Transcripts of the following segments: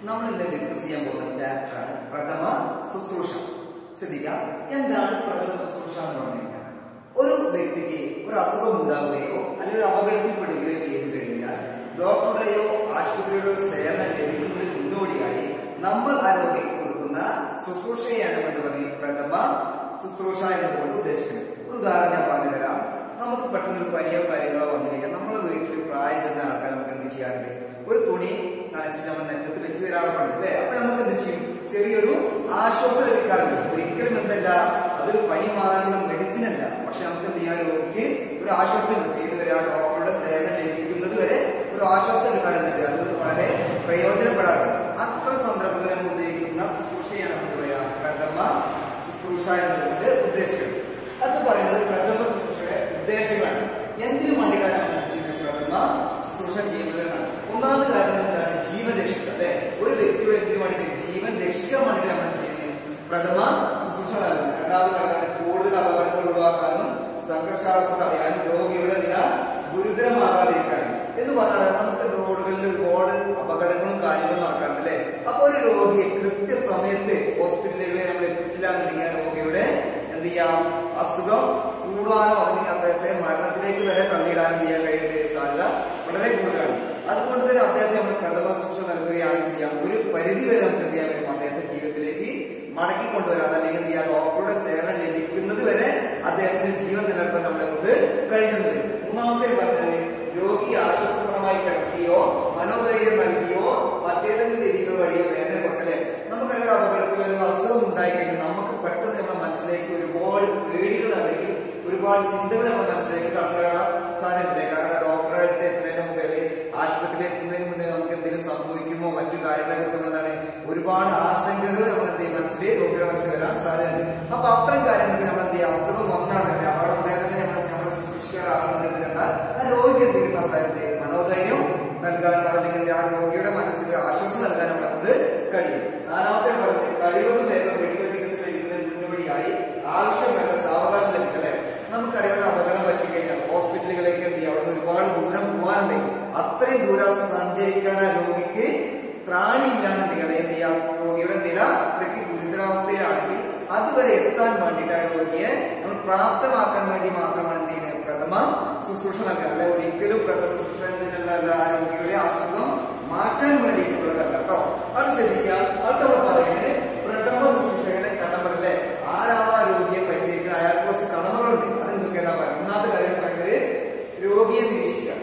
നമ്മൾ ഇന്ന് ഡിസ്കസ് ചെയ്യാൻ പോകുന്ന ചാപ്റ്റർ ആണ് പ്രഥമ ശുശ്രൂഷ ശ്രദ്ധിക്കാം എന്താണ് പ്രഥമ ശുശ്രൂഷ എന്ന് പറഞ്ഞു കഴിഞ്ഞാൽ ഒരു വ്യക്തിക്ക് ഒരു അസുഖം ഉണ്ടാവുകയോ അല്ലെങ്കിൽ ഒരു അപകടത്തിൽപ്പെടുകയോ ചെയ്തു കഴിഞ്ഞാൽ ഡോക്ടറുടെയോ ആശുപത്രിയുടെയോ സേവനം ലഭിക്കുന്നതിന് മുന്നോടിയായി നമ്മൾ ആ രോഗിക്ക് കൊടുക്കുന്ന ശുശ്രൂഷയാണ് എന്ന് പറഞ്ഞ് പ്രഥമ ശുശ്രൂഷ എന്നതുകൊണ്ട് ഉദ്ദേശിക്കുന്നത് ഒരു ഉദാഹരണം ഞാൻ പറഞ്ഞു തരാം നമുക്ക് പെട്ടെന്ന് ഒരു പനിയോ കാര്യങ്ങളോ വന്നു കഴിഞ്ഞാൽ നമ്മുടെ വീട്ടിൽ പ്രായം ചെന്ന ആൾക്കാർ നമുക്ക് എന്ത് ചെയ്യാറുണ്ട് ഒരു തുണി നനച്ചിട്ട് നമ്മൾ നെറ്റത്ത് വെച്ച് തരാറുണ്ട് അല്ലേ അപ്പൊ നമുക്ക് എന്ത് ചെയ്യും ചെറിയൊരു ആശ്വാസം ലഭിക്കാറുണ്ട് ഒരിക്കലും എന്തല്ല അതൊരു പനി മാറാനുള്ള മെഡിസിൻ അല്ല പക്ഷെ നമുക്ക് എന്ത് ചെയ്യാൻ രോഗിക്ക് ഒരു ആശ്വാസം കിട്ടും ഏതുവരെ ആ ഡോക്ടറുടെ സേവനം ലഭിക്കുന്നത് വരെ ഒരു ആശ്വാസം കിട്ടാറുണ്ട് അത് വളരെ പ്രയോജനപ്പെടാറുണ്ട് അത്തരം സന്ദർഭങ്ങളിൽ നമ്മൾ ഉപയോഗിക്കുന്ന ശുശ്രൂഷയാണ് നമുക്ക് പറയാ പ്രഥമ ശുശ്രൂഷ എന്നതുകൊണ്ട് ഉദ്ദേശിക്കുന്നത് അത് പറയുന്നത് പ്രഥമ ശുശ്രൂഷയുടെ ഉദ്ദേശങ്ങളാണ് എന്തിനു വേണ്ടിയിട്ടാണ് നമ്മൾ ചെയ്യുന്നത് പ്രഥമ ശുശ്രൂഷ ചെയ്യുന്നത് എന്നാണ് ഒന്നാമത് കാരണം എന്താണ് ജീവൻ രക്ഷിക്കുക അല്ലെ ഒരു വ്യക്തിയുടെ എന്തിനു വേണ്ടിയിട്ട് ജീവൻ രക്ഷിക്കാൻ വേണ്ടിയിട്ട് നമ്മൾ ചെയ്യുന്നത് പ്രഥമ ശുശ്രൂഷ നൽകുന്നത് രണ്ടാമത് കാരണം കൂടുതൽ അപകടങ്ങൾ ഒഴിവാക്കാനും സംഘർഷാവസ്ഥ തടയാനും രോഗിയുടെ നില ഗുരുതരമാകാതിരിക്കാനും എന്ന് പറഞ്ഞാൽ നമുക്ക് റോഡുകളിൽ ഒരുപാട് അപകടങ്ങളും കാര്യങ്ങളും നടക്കാറുണ്ട് അല്ലെ അപ്പൊ ഒരു രോഗിയെ കൃത്യസമയത്ത് ഹോസ്പിറ്റലുകളിൽ നമ്മൾ എത്തിച്ചില്ലാന്നുണ്ടെങ്കിൽ ആ രോഗിയുടെ എന്ത് ചെയ്യാം അസുഖം കൂടാനോ അല്ലെങ്കിൽ അദ്ദേഹത്തെ മരണത്തിലേക്ക് വരെ തള്ളിയിടാനും ചെയ്യാൻ കഴിയുന്ന സാധ്യത വളരെ കൂടുതലാണ് അതുകൊണ്ട് തന്നെ അദ്ദേഹത്തെ നമ്മൾ പ്രഥമ ശുശ്രൂഷ നൽകുകയാണെങ്കിൽ എന്ത് ചെയ്യാം ഒരു പരിധി വരെ നമുക്ക് എന്ത് ചെയ്യാൻ പറ്റും അദ്ദേഹത്തെ ജീവിതത്തിലേക്ക് മടക്കി കൊണ്ടുവരാം അല്ലെങ്കിൽ എന്ത് ചെയ്യാം ഡോക്ടറുടെ സേവനം ലഭിക്കുന്നത് വരെ അദ്ദേഹത്തിന് ജീവൻ നിലനിർത്താൻ നമ്മളെ കൊണ്ട് കഴിയുന്നത് മൂന്നാമത്തെ പറഞ്ഞത് രോഗി ആശ്വാസപ്രദമായി കിടക്കുകയോ മനോധൈര്യം നൽകിയോ മറ്റേതെങ്കിലും രീതികൾ വഴിയോ വേദന കുറക്കല്ലേ നമുക്കറിയാം അപകടത്തിൽ ഒരു അസുഖം ഉണ്ടായിക്കഴിഞ്ഞാൽ നമുക്ക് പെട്ടെന്ന് നമ്മുടെ മനസ്സിലേക്ക് ഒരുപാട് പേടികൾ അല്ലെങ്കിൽ ഒരുപാട് ചിന്തകൾ നമ്മുടെ മനസ്സിലേക്ക് കടന്നു വരാൻ സാധ്യതയില്ലേ കാരണം ഡോക്ടറായിട്ട് എത്തുന്നതിന് മുമ്പേ അല്ലെങ്കിൽ ആശുപത്രിയിൽ എത്തുന്നതിന് മുന്നേ നമുക്ക് എന്തെങ്കിലും സംഭവിക്കുമോ മറ്റു കാര്യങ്ങളെ കുറിച്ച് എന്താണ് ഒരുപാട് ആശങ്കകൾ നമ്മൾ എന്ത് ചെയ്യും മനസ്സിൽ രോഗിയുടെ മനസ്സിൽ വരാൻ സാധ്യതയുണ്ട് അപ്പൊ അത്തരം കാര്യങ്ങൾക്ക് നമ്മൾ എന്ത് ചെയ്യുക അസുഖം വന്നാണല്ലേ അപകടം ഉണ്ടായാൽ തന്നെ നമ്മൾ നമ്മൾ ശുശ്രൂഷിക്കാറാണെന്ന് കണ്ടാൽ ആ രോഗിക്ക് എന്ത് കിട്ടാൻ സാധ്യത മനോധൈര്യം നൽകാൻ അല്ലെങ്കിൽ ആ രോഗിയുടെ മനസ്സിൽ ഒരു ആശ്വാസം നൽകാൻ നമ്മളെ കൊണ്ട് കഴിയും നാലാമത്തെ പറഞ്ഞ് കഴിവതും വേഗം മെഡിക്കൽ ചികിത്സ ലഭിക്കുന്നതിന് മുന്നോടിയായി ആവശ്യം വേണ്ട സാവകാശം ലഭിക്കും അല്ലെ നമുക്കറിയാവുന്ന അപകടം പറ്റി കഴിഞ്ഞാൽ ഹോസ്പിറ്റലുകളിലേക്ക് എന്ത് ചെയ്യും അവിടെ ഒരുപാട് ദൂരം പോകാനുണ്ടെങ്കിൽ അത്രയും ദൂരം സഞ്ചരിക്കാൻ ആ രോഗിക്ക് ത്രാണി ഇല്ലാന്നുണ്ടെങ്കിൽ അല്ലെങ്കിൽ എന്ത് ചെയ്യാം രോഗിയുടെ നില അത്രയ്ക്ക് ഗുരുതരാവസ്ഥയിലാണെങ്കിൽ അതുവരെ എത്താൻ വേണ്ടിയിട്ട് ആ രോഗിയെ നമ്മൾ പ്രാപ്തമാക്കാൻ വേണ്ടി മാത്രമാണ് എന്ത് ചെയ്യുന്നത് പ്രഥമ ശുശ്രൂഷ നൽകുക അല്ലെ ഒരിക്കലും പ്രഥമ ശുശ്രൂഷ എന്നതിനല്ല ആ രോഗിയുടെ അസുഖം മാറ്റാൻ വേണ്ടിയിട്ടുള്ളതല്ല കേട്ടോ അത് ശ്രദ്ധിക്കുക അത് നമ്മൾ പറയുന്നത് പ്രഥമ ശുശ്രൂഷയുടെ കടമകളെ ആരാണോ ആ രോഗിയെ പരിചരിക്കുന്നത് അയാൾക്ക് കുറച്ച് കടമകളുണ്ട് അതെന്തൊക്കെയാ പറയുന്നത് ഒന്നാമത്തെ കാര്യം പറയുന്നത് രോഗിയെ നിരീക്ഷിക്കുക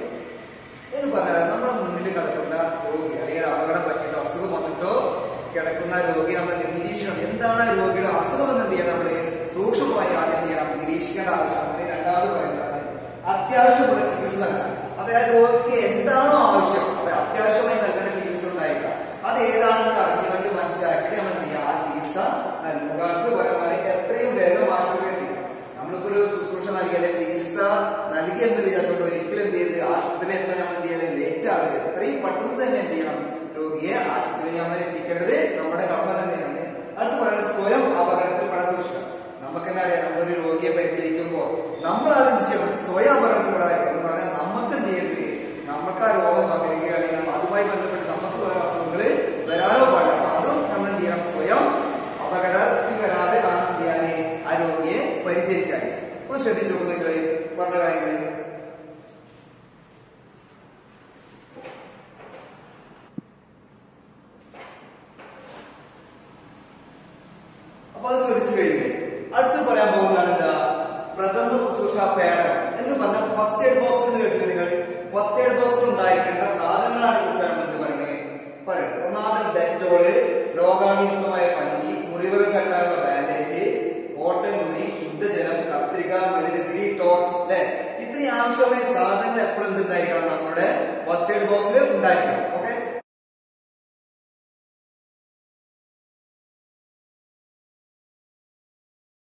എന്ന് പറഞ്ഞാൽ നമ്മുടെ മുന്നിൽ കിടക്കുന്ന രോഗി അല്ലെങ്കിൽ അപകടം പറ്റിയിട്ടോ അസുഖം വന്നിട്ടോ കിടക്കുന്ന രോഗി നമ്മൾ നിരീക്ഷിക്കണം എന്താണ് ആ രോഗിയുടെ അസുഖം എന്ന് എന്ത് ചെയ്യണം നമ്മള് സൂക്ഷ്മമായി ആദ്യം എന്ത് ചെയ്യണം നിരീക്ഷിക്കേണ്ട ആവശ്യമുണ്ട് രണ്ടാമത് പറയുന്നത് അത്യാവശ്യമുള്ള ചികിത്സ നൽകാം അതായത് രോഗിക്ക് എന്താണോ ആവശ്യം അത് അത്യാവശ്യമായി നൽകേണ്ട ചികിത്സ ഉണ്ടായിരിക്കാം അത് ഏതാണെന്ന് അറിഞ്ഞുകൊണ്ട് മനസ്സിലാക്കിയിട്ട് നമ്മൾ എന്ത് ചെയ്യുക ആ ചികിത്സ നൽകുക അത് പറയുന്നത് എത്രയും വേഗം ആശുപത്രി എത്തിക്കുക നമ്മളിപ്പോ ഒരു ശുശ്രൂഷ നൽകിയാലേ ചികിത്സ നൽകി എന്ന് വിചാരിച്ചുകൊണ്ട് ഒരിക്കലും എന്ത് ചെയ്ത് ആശുപത്രിയിൽ എത്താൻ നമ്മൾ എന്ത് ചെയ്യാതെ ലേറ്റ് ആവുക എത്രയും പെട്ടെന്ന് തന്നെ എന്ത് ചെയ്യണം രോഗിയെ ആശുപത്രിയിൽ നമ്മൾ എത്തിക്കേണ്ടത് നമ്മുടെ കടമ തന്നെയാണ് അടുത്ത് പറയുന്നത് സ്വയം അപകടത്തിൽ പെടാൻ സൂക്ഷിക്കണം നമുക്ക് തന്നെ അറിയാം നമ്മളൊരു രോഗിയെ പരിചരിക്കുമ്പോൾ നമ്മൾ അത് എന്ത് ചെയ്യണം സ്വയം അപകടത്തിൽ പെടാതിരിക്കും എന്ന് പറഞ്ഞാൽ നമുക്ക് എന്ത് ചെയ്യരുത് നമുക്ക് ആ രോഗം പകരുകയോ അല്ലെങ്കിൽ അതുമായി ബന്ധപ്പെട്ട് നമുക്ക് വേറെ അസുഖങ്ങൾ വരാനോ പാടില്ല അപ്പൊ അതും നമ്മൾ എന്ത് ചെയ്യണം സ്വയം അപകടത്തിൽ വരാതെ ആണ് എന്ത് ചെയ്യാന് ആ രോഗിയെ പരിചരിക്കാൻ ഒന്ന് ശ്രദ്ധിച്ചു നോക്കൂ നിങ്ങള് പറഞ്ഞ കാര്യങ്ങൾ അപ്പൊ അത് ശ്രദ്ധിച്ചു കഴിഞ്ഞേ അടുത്ത് പറയാൻ പോകുന്നതാണ് എന്താ പ്രഥമ ശുശ്രൂഷ പേടകം എന്ന് പറഞ്ഞ ഫസ്റ്റ് എയ്ഡ് ബോക്സ് എന്ന് കേട്ടില്ല നിങ്ങൾ ഫസ്റ്റ് എയ്ഡ് ബോക്സിൽ ഉണ്ടായിരിക്കേണ്ട സാധനങ്ങളാണ് കുറിച്ചാണ് എന്ത് പറയുന്നത് പറയും ഒന്നാമത് ഡെറ്റോള് രോഗാണുയുക്തമായ പഞ്ഞി മുറിവുകൾ കെട്ടാനുള്ള ബാൻഡേജ് കോട്ടൺ തുണി ശുദ്ധജലം കത്രിക മെഴുകുതിരി ടോർച്ച് അല്ലെ ഇത്രയും ആവശ്യമായ സാധനങ്ങൾ എപ്പോഴും എന്തുണ്ടായിരിക്കണം നമ്മുടെ ഫസ്റ്റ് എയ്ഡ് ബോക്സിൽ ഉണ്ടായിരിക്കണം